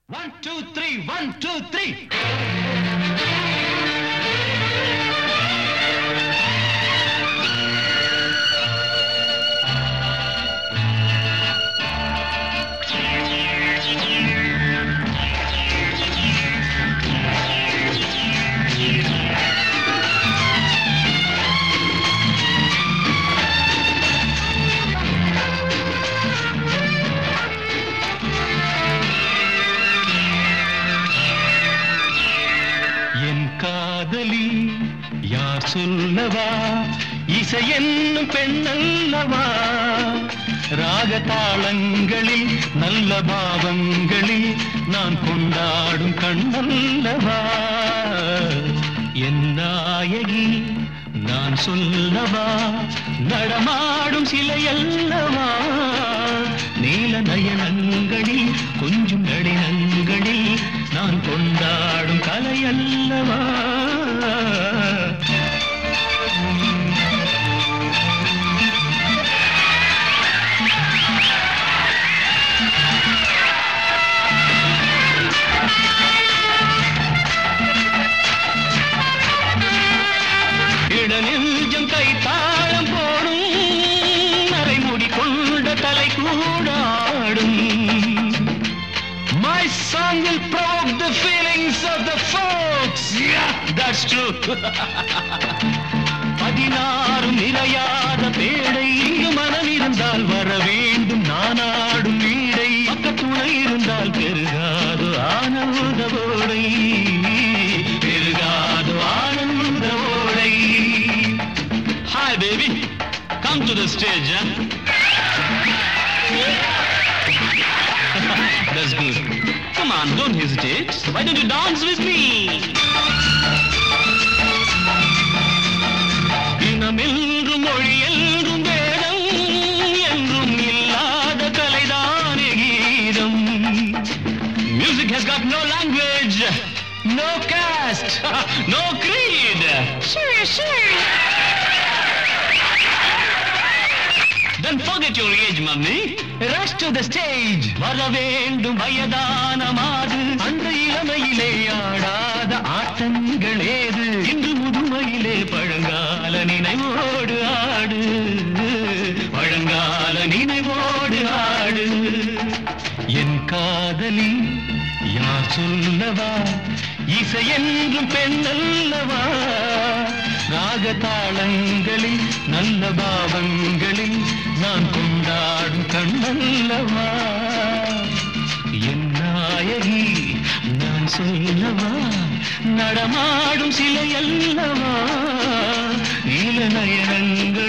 One, two, three, one, two, three. என் காதலி யார் சொல்லவா இசை என்னும் பெண்ணல்லவா ராக தாளங்களில் நல்ல பாவங்களில் நான் கொண்டாடும் கண்ணல்லவா என் நாயகி நான் சொல்லவா நடமாடும் சிலையல்லவா நீல நயனங்களில் கொஞ்சம் நடினங்களில் நான் கொண்டாடும் கலையல்லவா இடநெஞ்சம் கை தாளம் போடும் நரைமுடி கொண்ட தலை கூடாடும் My song will provoke the feelings of the folks. Yeah, that's true. பதினாறு நிறையாத பேடை இங்கு மனம் இருந்தால் வர வேண்டும் நானாடும் வீடை பக்கத்துணை இருந்தால் பெருகாது ஆனந்த ஓடை பெருகாது ஆனந்த ஓடை Hi baby, come to the stage. Huh? That's good. Come on, don't hesitate. Why don't you dance with me? இனமென்றும் மொழி என்றும் வேதம் என்றும் இல்லாத கலைதானே கீதம் Music has got no language, no caste, no creed. Sure, sure. Then forget your age, mummy. Rush to the stage. வர வேண்டும் வயதான மாது அந்த இளமையிலே ஆடாத ஆட்டங்கள் ஏது இன்று முதுமையிலே பழங்கால நினைவோடு ஆடு பழங்கால நினைவோடு ஆடு என் காதலி யார் சொல்லவா இசை என்றும் பெண்ணல்லவா ராக தாளங்களில் நல்ல பாவங்களில் நான் கொண்டாடும் கண்ணல்லவா என் நாயகி நான் சொல்லவா நடமாடும் சிலையல்லவா நீல நயனங்கள்